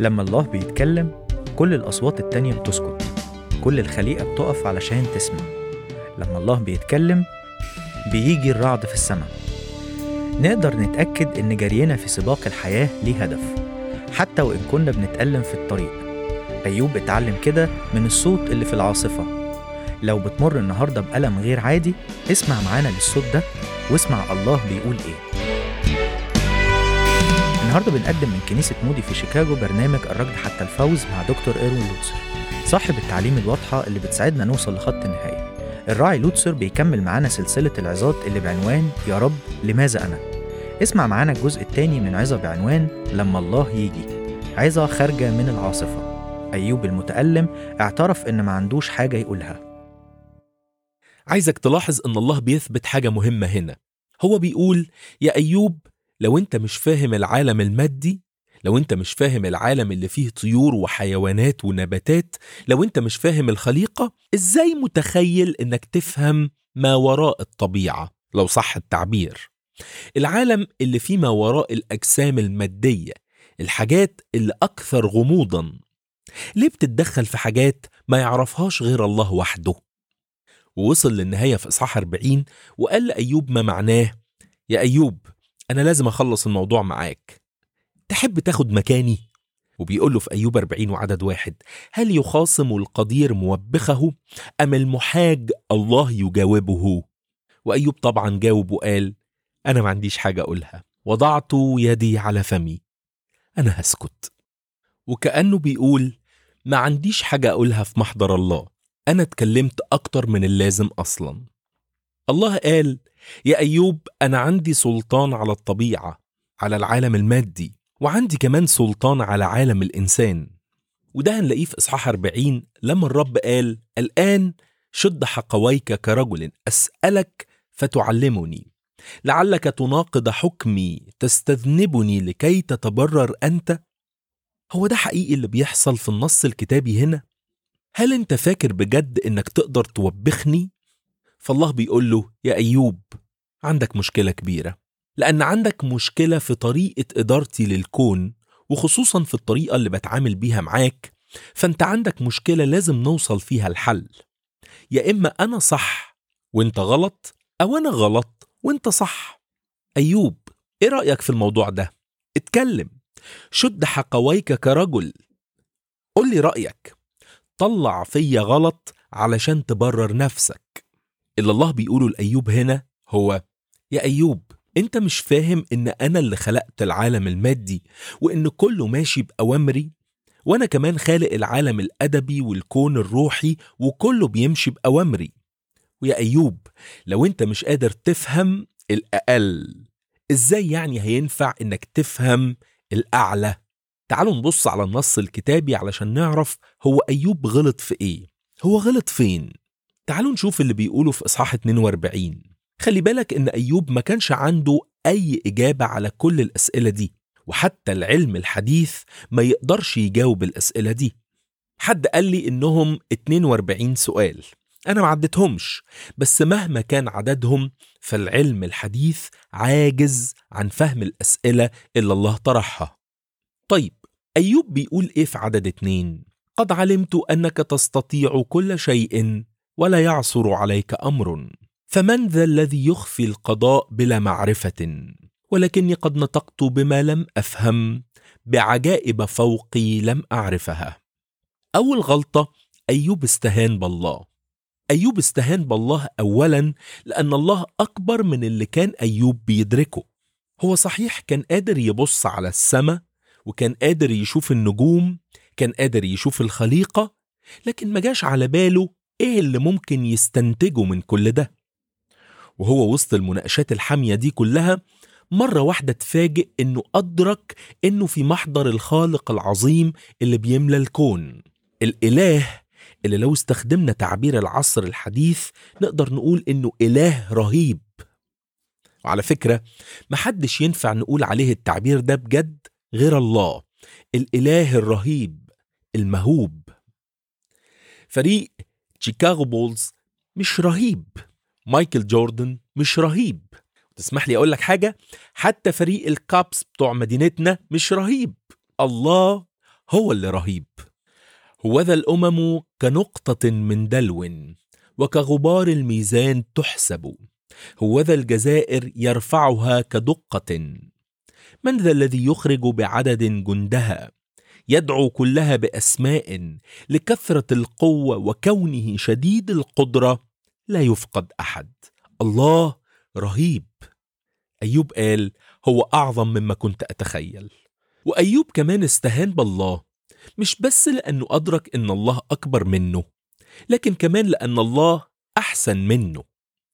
لما الله بيتكلم كل الأصوات التانية بتسكت كل الخليقة بتقف علشان تسمع لما الله بيتكلم بيجي الرعد في السماء نقدر نتأكد إن جرينا في سباق الحياة ليه هدف حتى وإن كنا بنتألم في الطريق أيوب اتعلم كده من الصوت اللي في العاصفة لو بتمر النهاردة بألم غير عادي اسمع معانا للصوت ده واسمع الله بيقول إيه النهارده بنقدم من كنيسة مودي في شيكاغو برنامج الركض حتى الفوز مع دكتور إيروين لوتسر صاحب التعليم الواضحة اللي بتساعدنا نوصل لخط النهاية الراعي لوتسر بيكمل معانا سلسلة العظات اللي بعنوان يا رب لماذا أنا اسمع معانا الجزء الثاني من عظة بعنوان لما الله يجي عظة خارجة من العاصفة أيوب المتألم اعترف إن ما عندوش حاجة يقولها عايزك تلاحظ ان الله بيثبت حاجة مهمة هنا هو بيقول يا أيوب لو انت مش فاهم العالم المادي لو انت مش فاهم العالم اللي فيه طيور وحيوانات ونباتات لو انت مش فاهم الخليقة ازاي متخيل انك تفهم ما وراء الطبيعة لو صح التعبير العالم اللي فيه ما وراء الأجسام المادية الحاجات اللي أكثر غموضا ليه بتتدخل في حاجات ما يعرفهاش غير الله وحده ووصل للنهاية في إصحاح 40 وقال لأيوب ما معناه يا أيوب أنا لازم أخلص الموضوع معاك تحب تاخد مكاني؟ وبيقول له في أيوب 40 وعدد واحد هل يخاصم القدير موبخه أم المحاج الله يجاوبه؟ وأيوب طبعا جاوب وقال أنا ما عنديش حاجة أقولها وضعت يدي على فمي أنا هسكت وكأنه بيقول ما عنديش حاجة أقولها في محضر الله أنا اتكلمت أكتر من اللازم أصلا الله قال يا أيوب أنا عندي سلطان على الطبيعة على العالم المادي وعندي كمان سلطان على عالم الإنسان وده هنلاقيه في إصحاح 40 لما الرب قال الآن شد حقويك كرجل أسألك فتعلمني لعلك تناقض حكمي تستذنبني لكي تتبرر أنت هو ده حقيقي اللي بيحصل في النص الكتابي هنا هل انت فاكر بجد انك تقدر توبخني فالله بيقول له يا ايوب عندك مشكله كبيره لان عندك مشكله في طريقه ادارتي للكون وخصوصا في الطريقه اللي بتعامل بيها معاك فانت عندك مشكله لازم نوصل فيها الحل يا اما انا صح وانت غلط او انا غلط وانت صح ايوب ايه رايك في الموضوع ده اتكلم شد حقويك كرجل قول لي رايك طلع فيا غلط علشان تبرر نفسك اللي الله بيقوله لأيوب هنا هو يا أيوب أنت مش فاهم إن أنا اللي خلقت العالم المادي وإن كله ماشي بأوامري وأنا كمان خالق العالم الأدبي والكون الروحي وكله بيمشي بأوامري ويا أيوب لو أنت مش قادر تفهم الأقل إزاي يعني هينفع إنك تفهم الأعلى تعالوا نبص على النص الكتابي علشان نعرف هو أيوب غلط في إيه هو غلط فين تعالوا نشوف اللي بيقوله في إصحاح 42 خلي بالك إن أيوب ما كانش عنده أي إجابة على كل الأسئلة دي وحتى العلم الحديث ما يقدرش يجاوب الأسئلة دي حد قال لي إنهم 42 سؤال أنا ما عدتهمش بس مهما كان عددهم فالعلم الحديث عاجز عن فهم الأسئلة اللي الله طرحها طيب أيوب بيقول إيه في عدد اتنين؟ قد علمت أنك تستطيع كل شيء ولا يعصر عليك أمر فمن ذا الذي يخفي القضاء بلا معرفة ولكني قد نطقت بما لم أفهم بعجائب فوقي لم أعرفها أول غلطة أيوب استهان بالله أيوب استهان بالله أولا لأن الله أكبر من اللي كان أيوب بيدركه هو صحيح كان قادر يبص على السماء وكان قادر يشوف النجوم كان قادر يشوف الخليقة لكن ما جاش على باله ايه اللي ممكن يستنتجه من كل ده وهو وسط المناقشات الحامية دي كلها مرة واحدة تفاجئ انه أدرك انه في محضر الخالق العظيم اللي بيملى الكون الإله اللي لو استخدمنا تعبير العصر الحديث نقدر نقول انه إله رهيب وعلى فكرة محدش ينفع نقول عليه التعبير ده بجد غير الله الإله الرهيب المهوب فريق شيكاغو بولز مش رهيب مايكل جوردن مش رهيب تسمح لي أقول لك حاجة حتى فريق الكابس بتوع مدينتنا مش رهيب الله هو اللي رهيب وذا الأمم كنقطة من دلو وكغبار الميزان تحسب هوذا الجزائر يرفعها كدقة من ذا الذي يخرج بعدد جندها يدعو كلها بأسماء لكثرة القوة وكونه شديد القدرة لا يفقد أحد الله رهيب أيوب قال هو أعظم مما كنت أتخيل وأيوب كمان استهان بالله مش بس لأنه أدرك إن الله أكبر منه لكن كمان لأن الله أحسن منه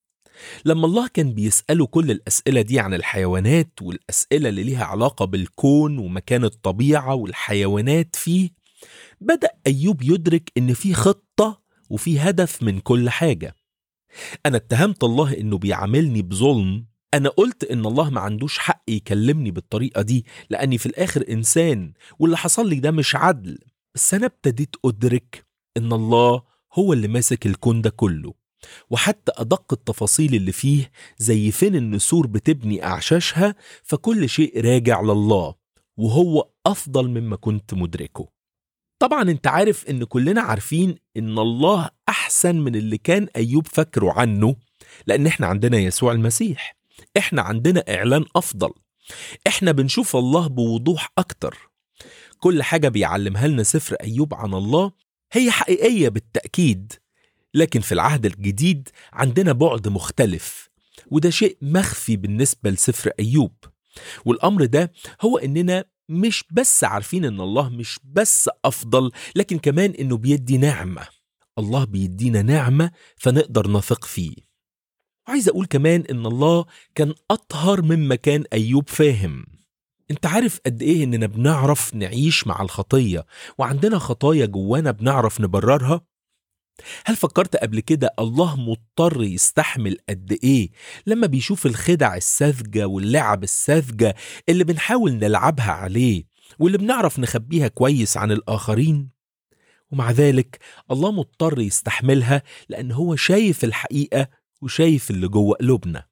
لما الله كان بيسأله كل الأسئلة دي عن الحيوانات والأسئلة اللي ليها علاقة بالكون ومكان الطبيعة والحيوانات فيه بدأ أيوب يدرك إن في خطة وفي هدف من كل حاجة أنا اتهمت الله إنه بيعاملني بظلم أنا قلت إن الله ما عندوش حق يكلمني بالطريقة دي لأني في الآخر إنسان واللي حصل لي ده مش عدل بس أنا ابتديت أدرك إن الله هو اللي ماسك الكون ده كله وحتى أدق التفاصيل اللي فيه زي فين النسور بتبني أعشاشها فكل شيء راجع لله وهو أفضل مما كنت مدركه طبعا انت عارف ان كلنا عارفين ان الله أحسن من اللي كان أيوب فاكره عنه لأن احنا عندنا يسوع المسيح احنا عندنا إعلان أفضل احنا بنشوف الله بوضوح أكتر كل حاجة بيعلمها لنا سفر أيوب عن الله هي حقيقية بالتأكيد لكن في العهد الجديد عندنا بعد مختلف وده شيء مخفي بالنسبة لسفر أيوب والأمر ده هو إننا مش بس عارفين إن الله مش بس أفضل لكن كمان إنه بيدي نعمة الله بيدينا نعمة فنقدر نثق فيه وعايز أقول كمان إن الله كان أطهر مما كان أيوب فاهم انت عارف قد ايه اننا بنعرف نعيش مع الخطية وعندنا خطايا جوانا بنعرف نبررها هل فكرت قبل كده الله مضطر يستحمل قد ايه لما بيشوف الخدع الساذجة واللعب الساذجة اللي بنحاول نلعبها عليه واللي بنعرف نخبيها كويس عن الآخرين ومع ذلك الله مضطر يستحملها لأن هو شايف الحقيقة وشايف اللي جوه قلوبنا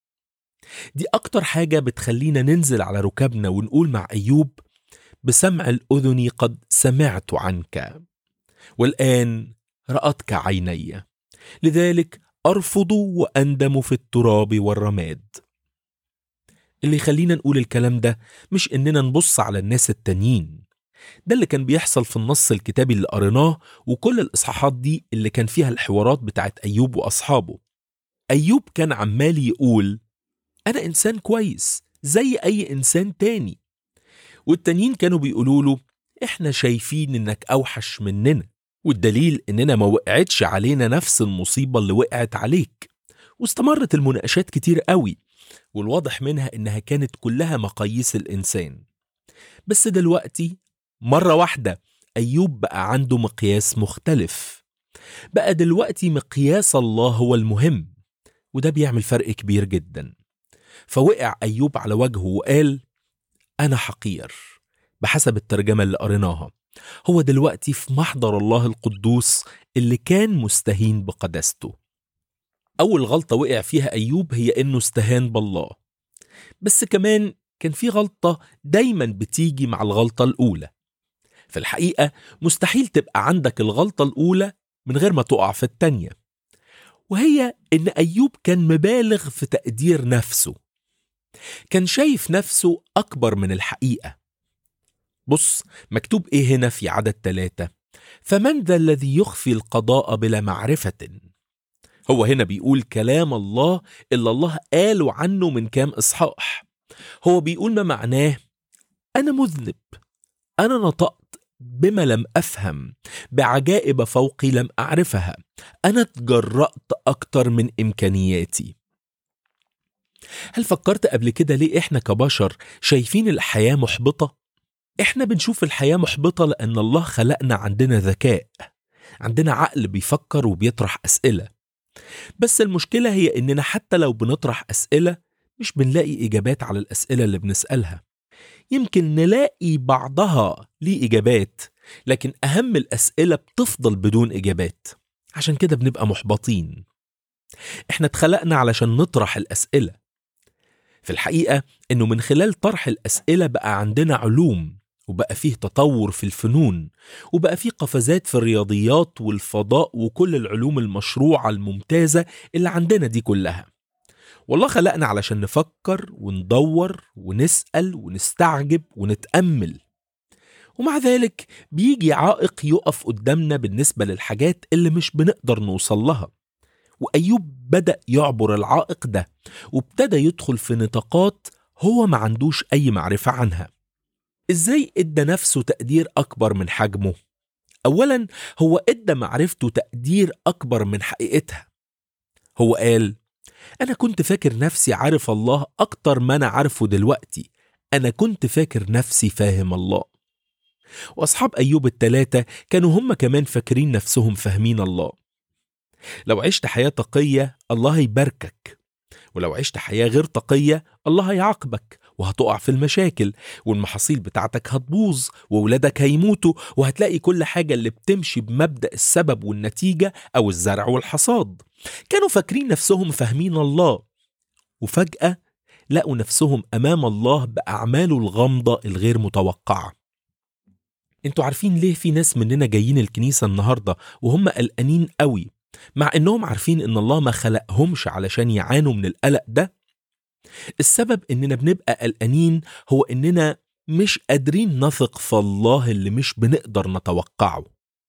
دي أكتر حاجة بتخلينا ننزل على ركابنا ونقول مع أيوب بسمع الأذن قد سمعت عنك والآن رأتك عيني لذلك أرفض وأندم في التراب والرماد اللي يخلينا نقول الكلام ده مش إننا نبص على الناس التانيين ده اللي كان بيحصل في النص الكتابي اللي قريناه وكل الإصحاحات دي اللي كان فيها الحوارات بتاعت أيوب وأصحابه أيوب كان عمال يقول أنا إنسان كويس زي أي إنسان تاني والتانيين كانوا بيقولوا له إحنا شايفين إنك أوحش مننا والدليل إننا ما وقعتش علينا نفس المصيبة اللي وقعت عليك واستمرت المناقشات كتير قوي والواضح منها إنها كانت كلها مقاييس الإنسان بس دلوقتي مرة واحدة أيوب بقى عنده مقياس مختلف بقى دلوقتي مقياس الله هو المهم وده بيعمل فرق كبير جدا فوقع أيوب على وجهه وقال أنا حقير بحسب الترجمة اللي قريناها هو دلوقتي في محضر الله القدوس اللي كان مستهين بقداسته أول غلطة وقع فيها أيوب هي إنه استهان بالله بس كمان كان في غلطة دايما بتيجي مع الغلطة الأولى في الحقيقة مستحيل تبقى عندك الغلطة الأولى من غير ما تقع في التانية وهي إن أيوب كان مبالغ في تقدير نفسه كان شايف نفسه أكبر من الحقيقة بص مكتوب إيه هنا في عدد ثلاثة فمن ذا الذي يخفي القضاء بلا معرفة هو هنا بيقول كلام الله اللي الله قاله عنه من كام إصحاح هو بيقول ما معناه أنا مذنب أنا نطقت بما لم أفهم بعجائب فوقي لم أعرفها أنا تجرأت أكتر من إمكانياتي هل فكرت قبل كده ليه إحنا كبشر شايفين الحياة محبطة؟ إحنا بنشوف الحياة محبطة لأن الله خلقنا عندنا ذكاء عندنا عقل بيفكر وبيطرح أسئلة بس المشكلة هي إننا حتى لو بنطرح أسئلة مش بنلاقي إجابات على الأسئلة اللي بنسألها يمكن نلاقي بعضها ليه إجابات لكن أهم الأسئلة بتفضل بدون إجابات عشان كده بنبقى محبطين إحنا اتخلقنا علشان نطرح الأسئلة في الحقيقة إنه من خلال طرح الأسئلة بقى عندنا علوم وبقى فيه تطور في الفنون وبقى فيه قفزات في الرياضيات والفضاء وكل العلوم المشروعة الممتازة اللي عندنا دي كلها والله خلقنا علشان نفكر وندور ونسأل ونستعجب ونتأمل ومع ذلك بيجي عائق يقف قدامنا بالنسبة للحاجات اللي مش بنقدر نوصل لها وأيوب بدأ يعبر العائق ده وابتدى يدخل في نطاقات هو ما عندوش أي معرفة عنها إزاي إدى نفسه تقدير أكبر من حجمه؟ أولا هو إدى معرفته تقدير أكبر من حقيقتها هو قال أنا كنت فاكر نفسي عارف الله أكتر ما أنا عارفه دلوقتي أنا كنت فاكر نفسي فاهم الله وأصحاب أيوب التلاتة كانوا هم كمان فاكرين نفسهم فاهمين الله لو عشت حياة تقية الله هيباركك ولو عشت حياة غير تقية الله هيعاقبك وهتقع في المشاكل والمحاصيل بتاعتك هتبوظ وولادك هيموتوا وهتلاقي كل حاجة اللي بتمشي بمبدأ السبب والنتيجة أو الزرع والحصاد كانوا فاكرين نفسهم فاهمين الله وفجأة لقوا نفسهم أمام الله بأعماله الغامضة الغير متوقعة انتوا عارفين ليه في ناس مننا جايين الكنيسة النهاردة وهم قلقانين قوي مع انهم عارفين ان الله ما خلقهمش علشان يعانوا من القلق ده السبب اننا بنبقى قلقانين هو اننا مش قادرين نثق في الله اللي مش بنقدر نتوقعه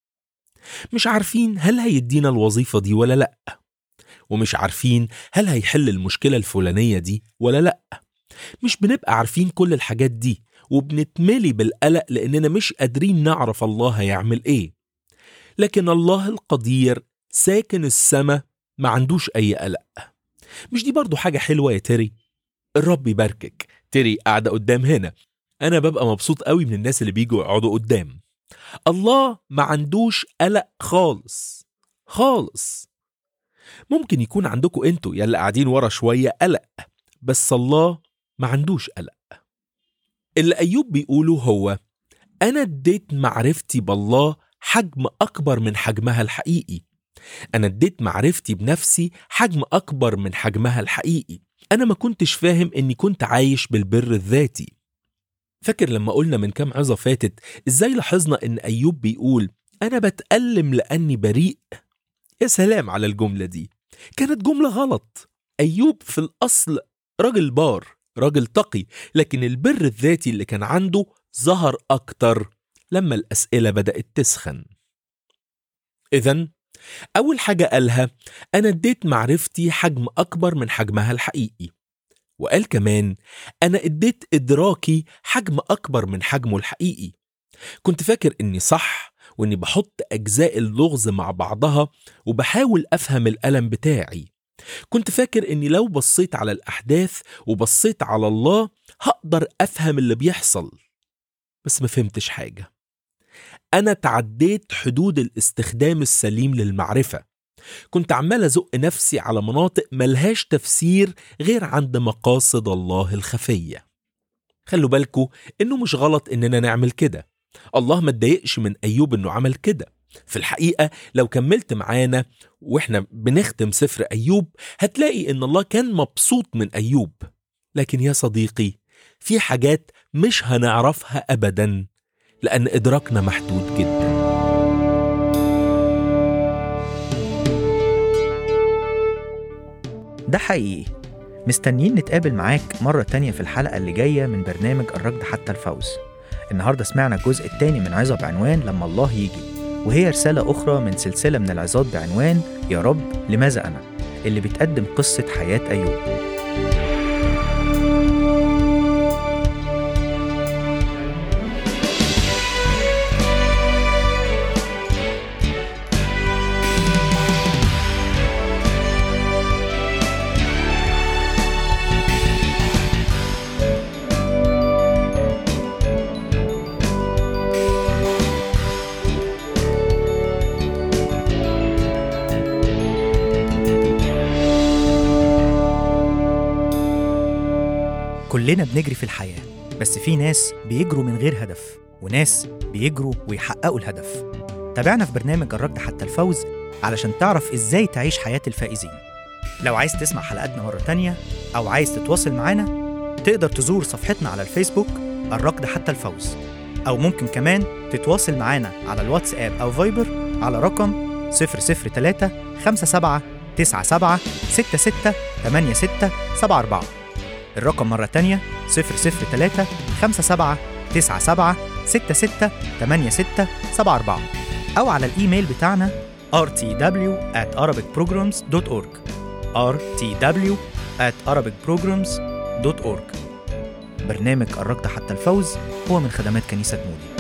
مش عارفين هل هيدينا الوظيفة دي ولا لأ ومش عارفين هل هيحل المشكلة الفلانية دي ولا لأ مش بنبقى عارفين كل الحاجات دي وبنتملي بالقلق لأننا مش قادرين نعرف الله هيعمل إيه لكن الله القدير ساكن السما ما عندوش أي قلق مش دي برضو حاجة حلوة يا تيري الرب يباركك تيري قاعدة قدام هنا أنا ببقى مبسوط قوي من الناس اللي بيجوا يقعدوا قدام الله ما عندوش قلق خالص خالص ممكن يكون عندكم انتوا يلي قاعدين ورا شوية قلق بس الله ما عندوش قلق اللي أيوب بيقوله هو أنا اديت معرفتي بالله حجم أكبر من حجمها الحقيقي أنا اديت معرفتي بنفسي حجم أكبر من حجمها الحقيقي أنا ما كنتش فاهم إني كنت عايش بالبر الذاتي فاكر لما قلنا من كام عظة فاتت إزاي لاحظنا إن أيوب بيقول أنا بتألم لأني بريء يا سلام على الجملة دي كانت جملة غلط أيوب في الأصل راجل بار راجل تقي لكن البر الذاتي اللي كان عنده ظهر أكتر لما الأسئلة بدأت تسخن إذا أول حاجة قالها أنا اديت معرفتي حجم أكبر من حجمها الحقيقي وقال كمان أنا اديت إدراكي حجم أكبر من حجمه الحقيقي كنت فاكر إني صح وإني بحط أجزاء اللغز مع بعضها وبحاول أفهم الألم بتاعي كنت فاكر إني لو بصيت على الأحداث وبصيت على الله هقدر أفهم اللي بيحصل بس ما فهمتش حاجة أنا تعديت حدود الاستخدام السليم للمعرفة كنت عمال أزق نفسي على مناطق ملهاش تفسير غير عند مقاصد الله الخفية خلوا بالكوا إنه مش غلط إننا نعمل كده الله ما اتضايقش من أيوب إنه عمل كده في الحقيقة لو كملت معانا وإحنا بنختم سفر أيوب هتلاقي إن الله كان مبسوط من أيوب لكن يا صديقي في حاجات مش هنعرفها أبدا لأن إدراكنا محدود جدا ده حقيقي مستنيين نتقابل معاك مرة تانية في الحلقة اللي جاية من برنامج الركض حتى الفوز النهاردة سمعنا الجزء التاني من عظة بعنوان لما الله يجي وهي رسالة أخرى من سلسلة من العظات بعنوان يا رب لماذا أنا اللي بتقدم قصة حياة أيوب كلنا بنجري في الحياة بس في ناس بيجروا من غير هدف وناس بيجروا ويحققوا الهدف تابعنا في برنامج الركض حتى الفوز علشان تعرف ازاي تعيش حياة الفائزين لو عايز تسمع حلقاتنا مرة تانية أو عايز تتواصل معانا تقدر تزور صفحتنا على الفيسبوك الركض حتى الفوز أو ممكن كمان تتواصل معانا على الواتساب أو فايبر على رقم 003 57 97 66 86 74 الرقم مرة تانية 003 57 97 66 86 74 أو على الإيميل بتاعنا rtw at arabicprograms.org rtw at arabicprograms.org برنامج قربت حتى الفوز هو من خدمات كنيسة مودي